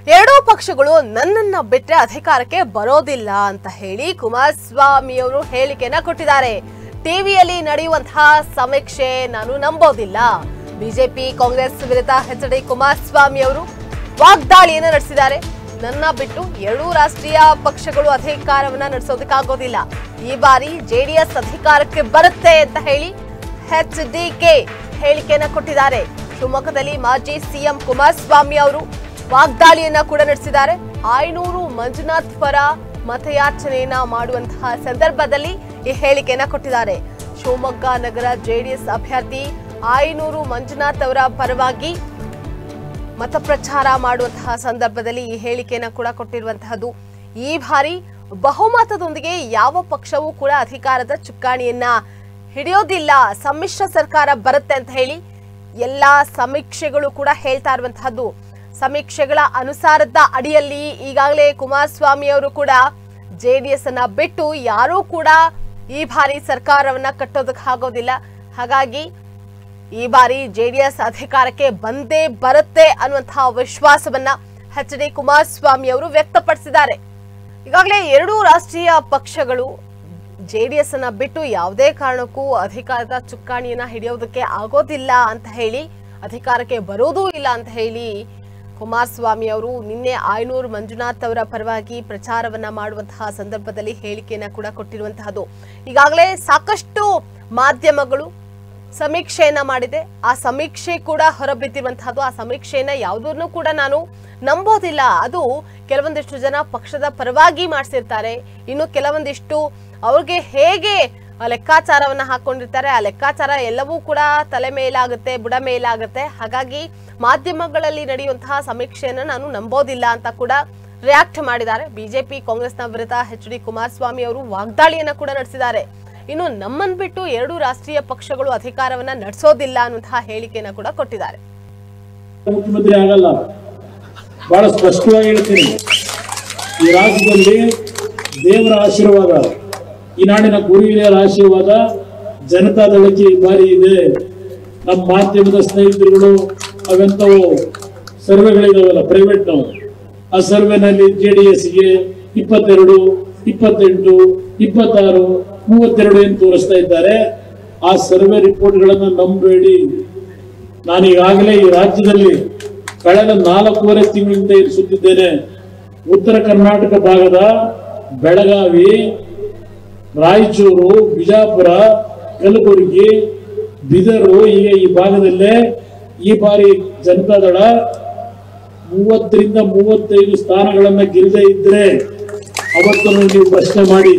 ಎರಡೂ ಪಕ್ಷಗಳು ನನ್ನನ್ನ ಬಿಟ್ರೆ ಅಧಿಕಾರಕ್ಕೆ ಬರೋದಿಲ್ಲ ಅಂತ ಹೇಳಿ ಕುಮಾರಸ್ವಾಮಿ ಅವರು ಹೇಳಿಕೆಯನ್ನ ಕೊಟ್ಟಿದ್ದಾರೆ ಟಿವಿಯಲ್ಲಿ ನಡೆಯುವಂತಹ ಸಮೀಕ್ಷೆ ನಾನು ನಂಬೋದಿಲ್ಲ ಬಿಜೆಪಿ ಕಾಂಗ್ರೆಸ್ ವಿರುದ್ಧ ಎಚ್ ಡಿ ಕುಮಾರಸ್ವಾಮಿ ಅವರು ವಾಗ್ದಾಳಿಯನ್ನ ನಡೆಸಿದ್ದಾರೆ ನನ್ನ ಬಿಟ್ಟು ಎರಡೂ ರಾಷ್ಟ್ರೀಯ ಪಕ್ಷಗಳು ಅಧಿಕಾರವನ್ನ ನಡೆಸೋದಕ್ಕಾಗೋದಿಲ್ಲ ಈ ಬಾರಿ ಜೆಡಿಎಸ್ ಅಧಿಕಾರಕ್ಕೆ ಬರುತ್ತೆ ಅಂತ ಹೇಳಿ ಎಚ್ ಡಿ ಕೆ ಹೇಳಿಕೆಯನ್ನ ಕೊಟ್ಟಿದ್ದಾರೆ ಶಿವಮೊಗ್ಗದಲ್ಲಿ ಮಾಜಿ ಸಿಎಂ ಕುಮಾರಸ್ವಾಮಿ ಅವರು ವಾಗ್ದಾಳಿಯನ್ನ ಕೂಡ ನಡೆಸಿದ್ದಾರೆ ಐನೂರು ಮಂಜುನಾಥ್ ಪರ ಮತಯಾಚನೆಯನ್ನ ಮಾಡುವಂತಹ ಸಂದರ್ಭದಲ್ಲಿ ಈ ಹೇಳಿಕೆಯನ್ನ ಕೊಟ್ಟಿದ್ದಾರೆ ಶಿವಮೊಗ್ಗ ನಗರ ಜೆಡಿಎಸ್ ಅಭ್ಯರ್ಥಿ ಐನೂರು ಮಂಜುನಾಥ್ ಅವರ ಪರವಾಗಿ ಮತ ಪ್ರಚಾರ ಮಾಡುವಂತಹ ಸಂದರ್ಭದಲ್ಲಿ ಈ ಹೇಳಿಕೆಯನ್ನ ಕೂಡ ಕೊಟ್ಟಿರುವಂತಹದ್ದು ಈ ಬಾರಿ ಬಹುಮತದೊಂದಿಗೆ ಯಾವ ಪಕ್ಷವೂ ಕೂಡ ಅಧಿಕಾರದ ಚುಕ್ಕಾಣಿಯನ್ನ ಹಿಡಿಯೋದಿಲ್ಲ ಸಮ್ಮಿಶ್ರ ಸರ್ಕಾರ ಬರುತ್ತೆ ಅಂತ ಹೇಳಿ ಎಲ್ಲಾ ಸಮೀಕ್ಷೆಗಳು ಕೂಡ ಹೇಳ್ತಾ ಇರುವಂತಹದ್ದು ಸಮೀಕ್ಷೆಗಳ ಅನುಸಾರದ ಅಡಿಯಲ್ಲಿ ಈಗಾಗಲೇ ಕುಮಾರಸ್ವಾಮಿ ಅವರು ಕೂಡ ಜೆಡಿಎಸ್ ಅನ್ನ ಬಿಟ್ಟು ಯಾರೂ ಕೂಡ ಈ ಬಾರಿ ಸರ್ಕಾರವನ್ನ ಕಟ್ಟೋದಕ್ಕೆ ಆಗೋದಿಲ್ಲ ಹಾಗಾಗಿ ಈ ಬಾರಿ ಜೆಡಿಎಸ್ ಅಧಿಕಾರಕ್ಕೆ ಬಂದೇ ಬರುತ್ತೆ ಅನ್ನುವಂತಹ ವಿಶ್ವಾಸವನ್ನ ಎಚ್ ಡಿ ಕುಮಾರಸ್ವಾಮಿ ಅವರು ವ್ಯಕ್ತಪಡಿಸಿದ್ದಾರೆ ಈಗಾಗಲೇ ಎರಡೂ ರಾಷ್ಟ್ರೀಯ ಪಕ್ಷಗಳು ಜೆಡಿಎಸ್ ಅನ್ನ ಬಿಟ್ಟು ಯಾವುದೇ ಕಾರಣಕ್ಕೂ ಅಧಿಕಾರದ ಚುಕ್ಕಾಣಿಯನ್ನ ಹಿಡಿಯೋದಕ್ಕೆ ಆಗೋದಿಲ್ಲ ಅಂತ ಹೇಳಿ ಅಧಿಕಾರಕ್ಕೆ ಬರೋದೂ ಇಲ್ಲ ಅಂತ ಹೇಳಿ ಕುಮಾರಸ್ವಾಮಿ ಅವರು ನಿನ್ನೆ ಆಯನೂರು ಮಂಜುನಾಥ್ ಅವರ ಪರವಾಗಿ ಪ್ರಚಾರವನ್ನ ಮಾಡುವಂತಹ ಸಂದರ್ಭದಲ್ಲಿ ಹೇಳಿಕೆಯನ್ನ ಕೂಡ ಕೊಟ್ಟಿರುವಂತಹದ್ದು ಈಗಾಗಲೇ ಸಾಕಷ್ಟು ಮಾಧ್ಯಮಗಳು ಸಮೀಕ್ಷೆಯನ್ನ ಮಾಡಿದೆ ಆ ಸಮೀಕ್ಷೆ ಕೂಡ ಹೊರಬಿದ್ದಿರುವಂತಹದ್ದು ಆ ಸಮೀಕ್ಷೆಯನ್ನ ಯಾವುದನ್ನು ಕೂಡ ನಾನು ನಂಬೋದಿಲ್ಲ ಅದು ಕೆಲವೊಂದಿಷ್ಟು ಜನ ಪಕ್ಷದ ಪರವಾಗಿ ಮಾಡಿಸಿರ್ತಾರೆ ಇನ್ನು ಕೆಲವೊಂದಿಷ್ಟು ಅವ್ರಿಗೆ ಹೇಗೆ ಆ ಲೆಕ್ಕಾಚಾರವನ್ನ ಹಾಕೊಂಡಿರ್ತಾರೆ ಆ ಲೆಕ್ಕಾಚಾರ ಎಲ್ಲವೂ ಕೂಡ ತಲೆ ಮೇಲಾಗುತ್ತೆ ಬುಡ ಮೇಲಾಗುತ್ತೆ ಹಾಗಾಗಿ ಮಾಧ್ಯಮಗಳಲ್ಲಿ ನಡೆಯುವಂತಹ ಸಮೀಕ್ಷೆಯನ್ನ ನಾನು ನಂಬೋದಿಲ್ಲ ಅಂತ ಕೂಡ ರಿಯಾಕ್ಟ್ ಮಾಡಿದ್ದಾರೆ ಬಿಜೆಪಿ ಕಾಂಗ್ರೆಸ್ನ ವಿರುದ್ಧ ಎಚ್ ಡಿ ಕುಮಾರಸ್ವಾಮಿ ಅವರು ವಾಗ್ದಾಳಿಯನ್ನ ಕೂಡ ನಡೆಸಿದ್ದಾರೆ ಇನ್ನು ನಮ್ಮನ್ ಬಿಟ್ಟು ಎರಡು ರಾಷ್ಟ್ರೀಯ ಪಕ್ಷಗಳು ಅಧಿಕಾರವನ್ನ ನಡೆಸೋದಿಲ್ಲ ಅನ್ನುವಂತಹ ಹೇಳಿಕೆಯನ್ನ ಕೂಡ ಕೊಟ್ಟಿದ್ದಾರೆ ಮುಖ್ಯಮಂತ್ರಿ ಆಗಲ್ಲ ಬಹಳ ಸ್ಪಷ್ಟವಾಗಿ ಹೇಳ್ತೀನಿ ಈ ರಾಜ್ಯದಲ್ಲಿ ದೇವರ ಆಶೀರ್ವಾದ ಈ ನಾಡಿನ ಗುರು ಹಿರಿಯರ ಆಶೀರ್ವಾದ ಜನತಾದಳಕ್ಕೆ ಈ ಬಾರಿ ಇದೆ ನಮ್ಮ ಮಾಧ್ಯಮದ ಸ್ನೇಹಿತರುಗಳು ಅವೆಂತವು ಸರ್ವೆಗಳಿದಾವಲ್ಲ ಪ್ರೈವೇಟ್ ನಾವು ಆ ಸರ್ವೆನಲ್ಲಿ ಜೆ ಡಿ ಎಸ್ಗೆ ಇಪ್ಪತ್ತೆರಡು ಇಪ್ಪತ್ತೆಂಟು ಇಪ್ಪತ್ತಾರು ಮೂವತ್ತೆರಡು ಎಂದು ತೋರಿಸ್ತಾ ಇದ್ದಾರೆ ಆ ಸರ್ವೆ ರಿಪೋರ್ಟ್ಗಳನ್ನು ನಂಬೇಡಿ ನಾನು ಈಗಾಗಲೇ ಈ ರಾಜ್ಯದಲ್ಲಿ ಕಳೆದ ನಾಲ್ಕೂವರೆ ತಿಂಗಳಿಂದ ಇರಿಸುತ್ತಿದ್ದೇನೆ ಉತ್ತರ ಕರ್ನಾಟಕ ಭಾಗದ ಬೆಳಗಾವಿ ರಾಯಚೂರು ಬಿಜಾಪುರ ಕಲಬುರಗಿ ಬಿದರು ಹೀಗೆ ಈ ಭಾಗದಲ್ಲೇ ಈ ಬಾರಿ ಜನತಾದಳ ಮೂವತ್ತರಿಂದ ಮೂವತ್ತೈದು ಸ್ಥಾನಗಳನ್ನ ಗೆಲ್ಲದೆ ಇದ್ರೆ ಅವತ್ತನ್ನು ನೀವು ಪ್ರಶ್ನೆ ಮಾಡಿ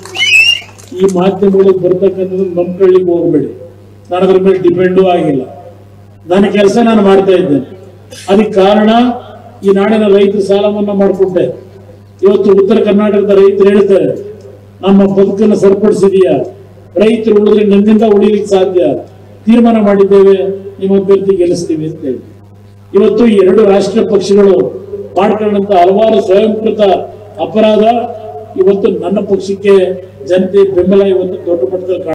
ಈ ಮಾಧ್ಯಮಗಳಿಗೆ ಬರ್ತಕ್ಕಂಥದ್ದು ನಂಬ್ಕೊಳ್ಳಿಕ್ಕೆ ಹೋಗ್ಬೇಡಿ ನಾನು ಅದ್ರ ಮೇಲೆ ಡಿಪೆಂಡೂ ಆಗಿಲ್ಲ ನನ್ನ ಕೆಲಸ ನಾನು ಮಾಡ್ತಾ ಇದ್ದೇನೆ ಅದಕ್ಕೆ ಕಾರಣ ಈ ನಾಡಿನ ರೈತರ ಸಾಲ ಮನ್ನಾ ಮಾಡಿಕೊಂಡೆ ಇವತ್ತು ಉತ್ತರ ಕರ್ನಾಟಕದ ರೈತರು ಹೇಳ್ತಾರೆ ನಮ್ಮ ಬದುಕನ್ನು ಸರಿಪಡಿಸಿದೀಯಾ ರೈತರು ಉಳಿದ್ರೆ ನನ್ನಿಂದ ಉಳಿಲಿಕ್ಕೆ ಸಾಧ್ಯ ತೀರ್ಮಾನ ಮಾಡಿದ್ದೇವೆ ನಿಮ್ಮ ಅಭ್ಯರ್ಥಿ ಗೆಲ್ಲಿಸ್ತೀವಿ ಅಂತ ಹೇಳಿ ಇವತ್ತು ಈ ಎರಡು ರಾಷ್ಟ್ರೀಯ ಪಕ್ಷಗಳು ಮಾಡ್ಕೊಂಡಂತ ಹಲವಾರು ಸ್ವಯಂಕೃತ ಅಪರಾಧ ಇವತ್ತು ನನ್ನ ಪಕ್ಷಕ್ಕೆ ಜನತೆ ಬೆಂಬಲ ಇವತ್ತು ದೊಡ್ಡ ಮಟ್ಟದಲ್ಲಿ ಕಾಣ್ತಾ